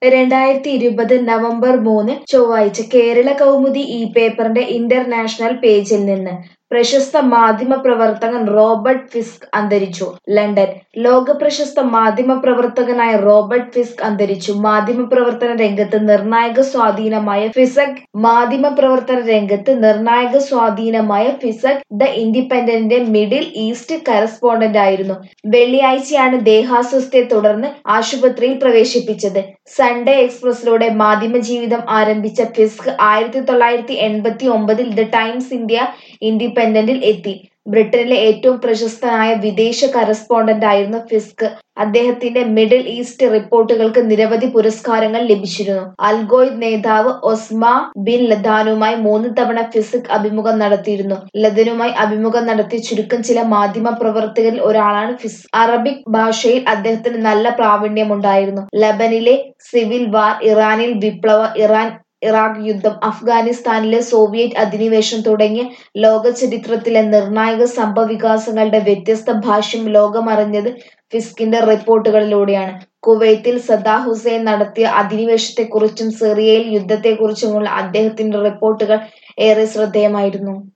രണ്ടായിരത്തി ഇരുപത് നവംബർ മൂന്ന് ചൊവ്വാഴ്ച കേരള കൗമുദി ഈ പേപ്പറിന്റെ ഇന്റർനാഷണൽ പേജിൽ നിന്ന് പ്രശസ്ത മാധ്യമ പ്രവർത്തകൻ റോബർട്ട് ഫിസ്ക് അന്തരിച്ചു ലണ്ടൻ ലോക പ്രശസ്ത മാധ്യമ പ്രവർത്തകനായ റോബർട്ട് ഫിസ്ക് അന്തരിച്ചു മാധ്യമ പ്രവർത്തന രംഗത്ത് നിർണായക സ്വാധീനമായ ഫിസക് മാധ്യമ പ്രവർത്തന രംഗത്ത് നിർണായക സ്വാധീനമായ ഫിസക് ദ ഇൻഡിപെൻഡന്റിന്റെ മിഡിൽ ഈസ്റ്റ് കറസ്പോണ്ടന്റ് ആയിരുന്നു വെള്ളിയാഴ്ചയാണ് ദേഹാസ്വസ്ഥയെ തുടർന്ന് ആശുപത്രിയിൽ പ്രവേശിപ്പിച്ചത് സൺഡേ എക്സ്പ്രസിലൂടെ മാധ്യമ ജീവിതം ആരംഭിച്ച ഫിസ്ക് ആയിരത്തി തൊള്ളായിരത്തി എൺപത്തി ഒമ്പതിൽ ദ ടൈംസ് ഇന്ത്യ ഇൻഡിപെൻഡന്റിൽ എത്തി ബ്രിട്ടനിലെ ഏറ്റവും പ്രശസ്തനായ വിദേശ കറസ്പോണ്ടന്റ് ആയിരുന്നു ഫിസ്ക് അദ്ദേഹത്തിന്റെ മിഡിൽ ഈസ്റ്റ് റിപ്പോർട്ടുകൾക്ക് നിരവധി പുരസ്കാരങ്ങൾ ലഭിച്ചിരുന്നു അൽഗോയ്ദ് നേതാവ് ഒസ്മ ബിൻ ലദാനുമായി മൂന്ന് തവണ ഫിസിക് അഭിമുഖം നടത്തിയിരുന്നു ലദനുമായി അഭിമുഖം നടത്തിയ ചുരുക്കം ചില മാധ്യമ പ്രവർത്തകരിൽ ഒരാളാണ് ഫിസ് അറബിക് ഭാഷയിൽ അദ്ദേഹത്തിന് നല്ല പ്രാവീണ്യമുണ്ടായിരുന്നു ലബനിലെ സിവിൽ വാർ ഇറാനിൽ വിപ്ലവ ഇറാൻ ഇറാഖ് യുദ്ധം അഫ്ഗാനിസ്ഥാനിലെ സോവിയറ്റ് അധിനിവേശം തുടങ്ങിയ ലോക ചരിത്രത്തിലെ നിർണായക സംഭവവികാസങ്ങളുടെ വ്യത്യസ്ത ഭാഷ്യം ലോകമറിഞ്ഞത് ഫിസ്കിന്റെ റിപ്പോർട്ടുകളിലൂടെയാണ് കുവൈത്തിൽ സദാ ഹുസൈൻ നടത്തിയ അധിനിവേശത്തെക്കുറിച്ചും സിറിയയിൽ യുദ്ധത്തെക്കുറിച്ചുമുള്ള അദ്ദേഹത്തിന്റെ റിപ്പോർട്ടുകൾ ഏറെ ശ്രദ്ധേയമായിരുന്നു